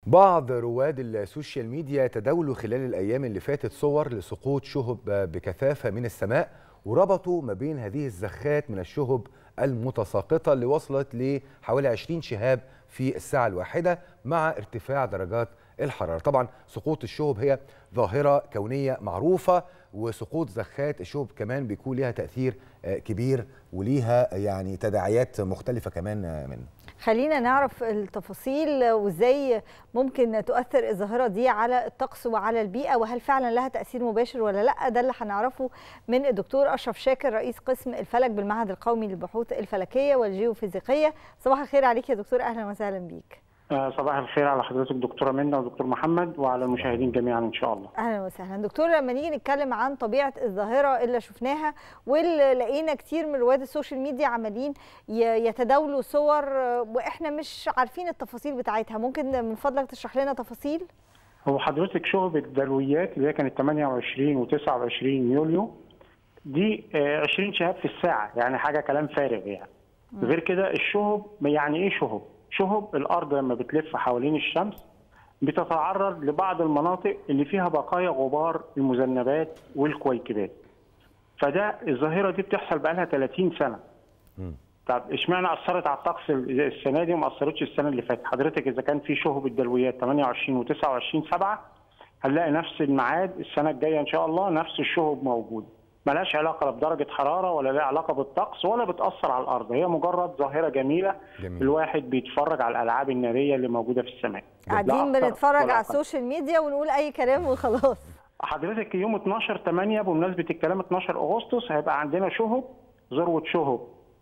بعض رواد السوشيال ميديا تداولوا خلال الأيام اللي فاتت صور لسقوط شهب بكثافة من السماء وربطوا ما بين هذه الزخات من الشهب المتساقطة اللي وصلت لحوالي 20 شهاب في الساعة الواحدة مع ارتفاع درجات الحرارة طبعا سقوط الشهب هي ظاهرة كونية معروفة وسقوط زخات الشهب كمان بيكون لها تأثير كبير وليها يعني تداعيات مختلفة كمان منه خلينا نعرف التفاصيل وازاي ممكن تؤثر الظاهره دي على الطقس وعلى البيئه وهل فعلا لها تاثير مباشر ولا لا ده اللي هنعرفه من الدكتور اشرف شاكر رئيس قسم الفلك بالمعهد القومي للبحوث الفلكيه والجيوفيزيقيه صباح الخير عليك يا دكتور اهلا وسهلا بيك صباح الخير على حضرتك دكتوره منى ودكتور محمد وعلى المشاهدين جميعا ان شاء الله. اهلا وسهلا دكتور لما نيجي نتكلم عن طبيعه الظاهره اللي شفناها واللي لقينا كتير من رواد السوشيال ميديا عمالين يتداولوا صور واحنا مش عارفين التفاصيل بتاعتها ممكن من فضلك تشرح لنا تفاصيل؟ هو حضرتك شهب الدلويات اللي هي كانت 28 و29 يوليو دي 20 شهاب في الساعه يعني حاجه كلام فارغ يعني. غير كده الشهب يعني ايه شهب؟ شهب الارض لما بتلف حوالين الشمس بتتعرض لبعض المناطق اللي فيها بقايا غبار المذنبات والكويكبات فده الظاهره دي بتحصل بقى لها 30 سنه م. طب اشمعنى اثرت على الطقس السنه دي وما اثرتش السنه اللي فاتت حضرتك اذا كان في شهب الدلويات 28 و29 7 هنلاقي نفس الميعاد السنه الجايه ان شاء الله نفس الشهب موجود ملهاش علاقه لا بدرجه حراره ولا لها علاقه بالطقس ولا بتاثر على الارض هي مجرد ظاهره جميله جميل. الواحد بيتفرج على الالعاب الناريه اللي موجوده في السماء قاعدين بنتفرج على السوشيال ميديا ونقول اي كلام وخلاص حضرتك يوم 12 8 بمناسبه الكلام 12 اغسطس هيبقى عندنا شهب ذروه شهب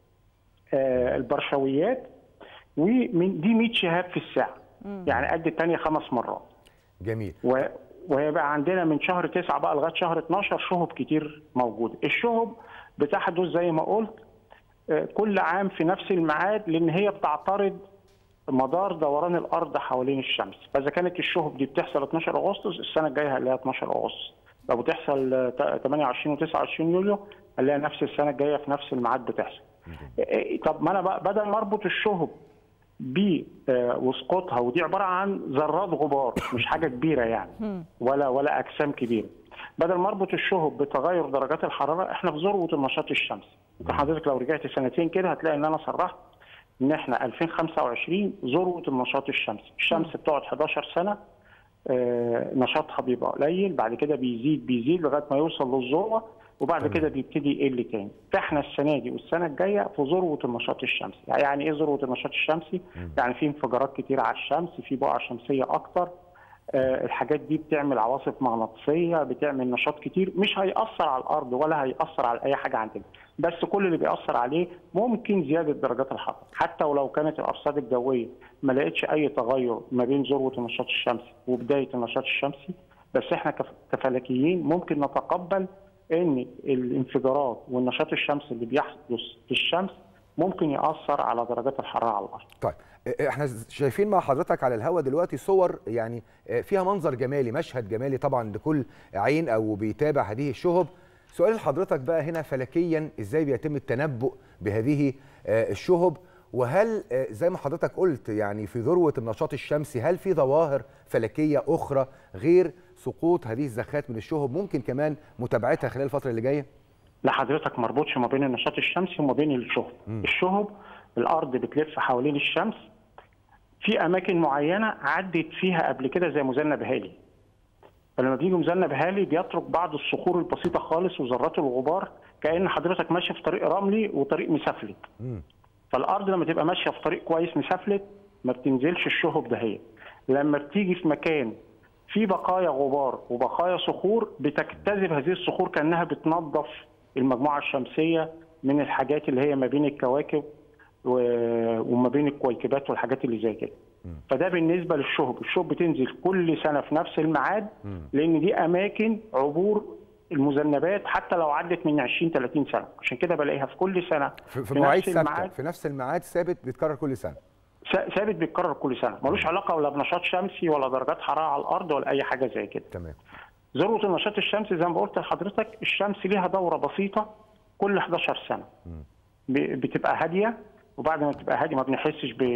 آه البرشويات ومن دي 100 شهاب في الساعه مم. يعني قد الثانيه خمس مرات جميل و... وهيبقى عندنا من شهر 9 بقى لغايه شهر 12 شهب كتير موجوده، الشهب بتحدث زي ما قلت كل عام في نفس الميعاد لان هي بتعترض مدار دوران الارض حوالين الشمس، فاذا كانت الشهب دي بتحصل 12 اغسطس السنه الجايه هنلاقيها 12 اغسطس، لو بتحصل 28 و29 يوليو هنلاقيها نفس السنه الجايه في نفس الميعاد بتحصل. طب ما انا بقى بدل ما اربط الشهب بوسقوطها ودي عباره عن ذرات غبار مش حاجه كبيره يعني ولا ولا اجسام كبيره بدل ما اربط الشهب بتغير درجات الحراره احنا في ذروه النشاط الشمسي حضرتك لو رجعت سنتين كده هتلاقي ان انا صرحت ان احنا 2025 ذروه النشاط الشمسي الشمس بتقعد 11 سنه نشاطها بيبقى قليل بعد كده بيزيد بيزيد لغايه ما يوصل للذروه وبعد كده بيبتدي يقل تاني فاحنا السنه دي والسنه الجايه في ذروه النشاط الشمسي يعني ايه ذروه النشاط الشمسي يعني في انفجارات كتير على الشمس في بقع شمسيه اكتر آه الحاجات دي بتعمل عواصف مغناطيسيه بتعمل نشاط كتير مش هيأثر على الارض ولا هيأثر على اي حاجه عندنا بس كل اللي بيأثر عليه ممكن زياده درجات الحراره حتى ولو كانت الارصاد الجويه ما لقتش اي تغير ما بين ذروه النشاط الشمسي وبدايه النشاط الشمسي بس احنا كفلكيين ممكن نتقبل ان الانفجارات والنشاط الشمسي اللي بيحدث في الشمس ممكن ياثر على درجات الحراره على الارض. طيب احنا شايفين مع حضرتك على الهواء دلوقتي صور يعني فيها منظر جمالي مشهد جمالي طبعا لكل عين او بيتابع هذه الشهب. سؤال لحضرتك بقى هنا فلكيا ازاي بيتم التنبؤ بهذه الشهب وهل زي ما حضرتك قلت يعني في ذروه النشاط الشمسي هل في ظواهر فلكيه اخرى غير سقوط هذه الزخات من الشهب ممكن كمان متابعتها خلال الفتره اللي جايه؟ لا حضرتك مربوطش ما بين النشاط الشمسي وما بين الشهب، م. الشهب الارض بتلف حوالين الشمس في اماكن معينه عدت فيها قبل كده زي مذنب هالي. فلما بيجي مذنب هالي بيترك بعض الصخور البسيطه خالص وذرات الغبار كان حضرتك ماشي في طريق رملي وطريق مسفلت. م. فالارض لما تبقى ماشيه في طريق كويس مسفلت ما بتنزلش الشهب دهيت. لما بتيجي في مكان في بقايا غبار وبقايا صخور بتجتذب هذه الصخور كانها بتنظف المجموعه الشمسيه من الحاجات اللي هي ما بين الكواكب وما بين الكويكبات والحاجات اللي زي كده. فده بالنسبه للشهب، الشهب بتنزل كل سنه في نفس الميعاد لان دي اماكن عبور المذنبات حتى لو عدت من 20 30 سنه، عشان كده بلاقيها في كل سنه في, في مواعيد ثابته في نفس الميعاد ثابت بيتكرر كل سنه. ثابت بيتكرر كل سنه ملوش علاقه ولا بنشاط شمسي ولا درجات حراره على الارض ولا اي حاجه زي كده تمام ذروه النشاط الشمسي زي ما قلت لحضرتك الشمس ليها دوره بسيطه كل 11 سنه م. بتبقى هاديه وبعد ما تبقى هادي ما بنحسش ب...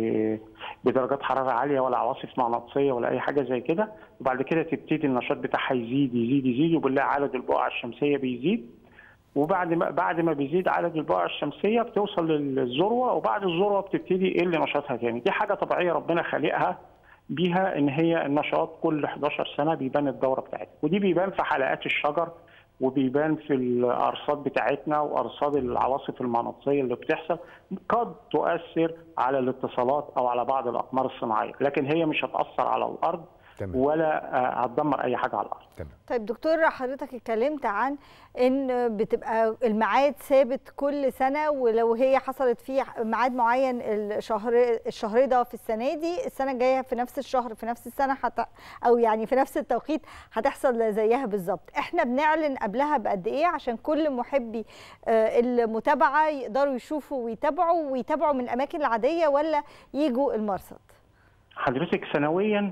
بدرجات حراره عاليه ولا عواصف مغناطيسيه ولا اي حاجه زي كده وبعد كده تبتدي النشاط بتاعها يزيد يزيد يزيد وبنلاقي عدد البقع الشمسيه بيزيد وبعد ما بعد ما بيزيد عدد البقع الشمسيه بتوصل للذروه وبعد الذروه بتبتدي يقل نشاطها تاني دي حاجه طبيعيه ربنا خالقها بيها ان هي النشاط كل 11 سنه بيبان الدوره بتاعتها ودي بيبان في حلقات الشجر وبيبان في الارصاد بتاعتنا وارصاد العواصف المغناطيسيه اللي بتحصل قد تؤثر على الاتصالات او على بعض الاقمار الصناعيه لكن هي مش هتاثر على الارض تمام. ولا آه، هتدمر اي حاجه على الارض تمام طيب دكتور حضرتك اتكلمت عن ان بتبقى الميعاد ثابت كل سنه ولو هي حصلت في ميعاد معين الشهر الشهر ده في السنه دي السنه الجايه في نفس الشهر في نفس السنه حت او يعني في نفس التوقيت هتحصل زيها بالظبط احنا بنعلن قبلها بقد ايه عشان كل محبي آه، المتابعه يقدروا يشوفوا ويتابعوا ويتابعوا من الاماكن العاديه ولا يجوا المرصد حضرتك سنويا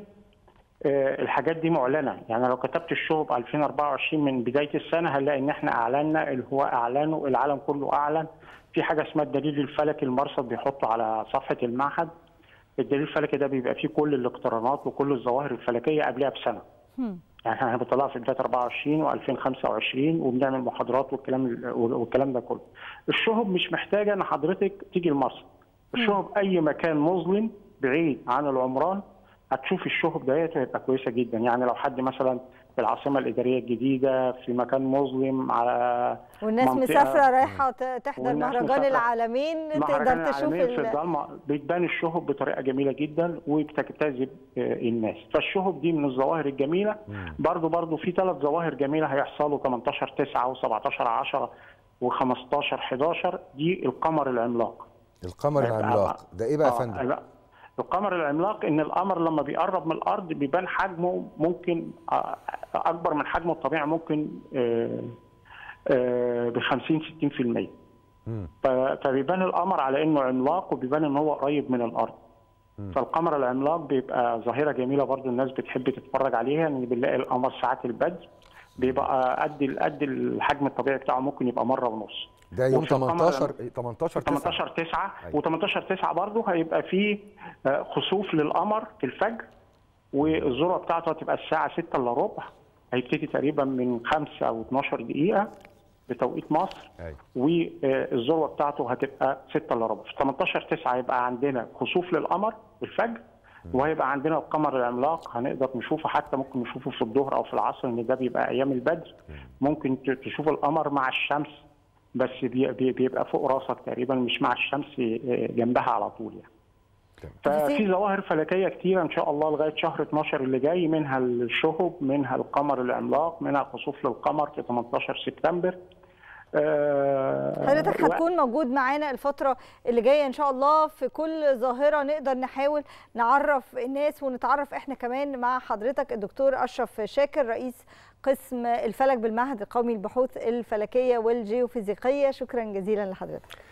آه، الحاجات دي معلنه يعني لو كتبت الشهب 2024 من بدايه السنه هنلاقي ان احنا اعلنا الهواء اعلنه العالم كله اعلن في حاجه اسمها الدليل الفلكي المرصد بيحطه على صفحه المعهد الدليل الفلكي ده بيبقى فيه كل الاقترانات وكل الظواهر الفلكيه قبلها بسنه هم. يعني احنا بنطلعها في بدايه 24 و2025 وبنعمل محاضرات والكلام والكلام ده كله. الشهب مش محتاجه ان حضرتك تيجي المرصد. الشهب اي مكان مظلم بعيد عن العمران هتشوف الشهب ديت وهيبقى كويسه جدا يعني لو حد مثلا في العاصمه الاداريه الجديده في مكان مظلم على والناس منطقة- مسافره رايحه ت- تحضر والناس مهرجان مسافرة. العالمين مهرجان تقدر تشوف العالمين في ال- الضلمه بتبان الشهب بطريقه جميله جدا وبتجتذب آه، الناس فالشهب دي من الظواهر الجميله برضو برضو في ثلاث ظواهر جميله هيحصلوا 18 9 و17 10 و15 11 دي القمر العملاق القمر هيبقى- العملاق ده ايه بقى يا آه، فندم لا القمر العملاق ان القمر لما بيقرب من الارض بيبان حجمه ممكن آه، اكبر من حجمه الطبيعي ممكن ب 50 60% مم. ف- فبيبان القمر على انه عملاق وبيبان ان هو قريب من الارض فالقمر العملاق بيبقى ظاهره جميله برضو الناس بتحب تتفرج عليها ان بنلاقي القمر ساعات البدر بيبقى قد قد الحجم الطبيعي بتاعه ممكن يبقى مره ونص ده يوم وفي القمر 18 18 9 18 9 أيوة. و18 9 برضه هيبقى فيه آه، خسوف للقمر في الفجر والذروه بتاعته هتبقى الساعه 6 الا ربع هيبتدي تقريبا من 5 او 12 دقيقه بتوقيت مصر ايوه والذروه بتاعته هتبقى 6 الا ربع في 18 9 هيبقى عندنا خسوف للقمر الفجر وهيبقى عندنا القمر العملاق هنقدر نشوفه حتى ممكن نشوفه في الظهر او في العصر ان ده بيبقى ايام البدر ممكن ت- تشوف القمر مع الشمس بس بي- بي- بيبقى فوق راسك تقريبا مش مع الشمس آه، جنبها على طول يعني تمام. ففي ظواهر فلكيه كتيره ان شاء الله لغايه شهر 12 اللي جاي منها الشهب منها القمر العملاق منها خسوف للقمر في 18 سبتمبر آه، حضرتك و- هتكون موجود معانا الفترة اللي جاية إن شاء الله في كل ظاهرة نقدر نحاول نعرف الناس ونتعرف إحنا كمان مع حضرتك الدكتور أشرف شاكر رئيس قسم الفلك بالمعهد القومي للبحوث الفلكية والجيوفيزيقية شكرا جزيلا لحضرتك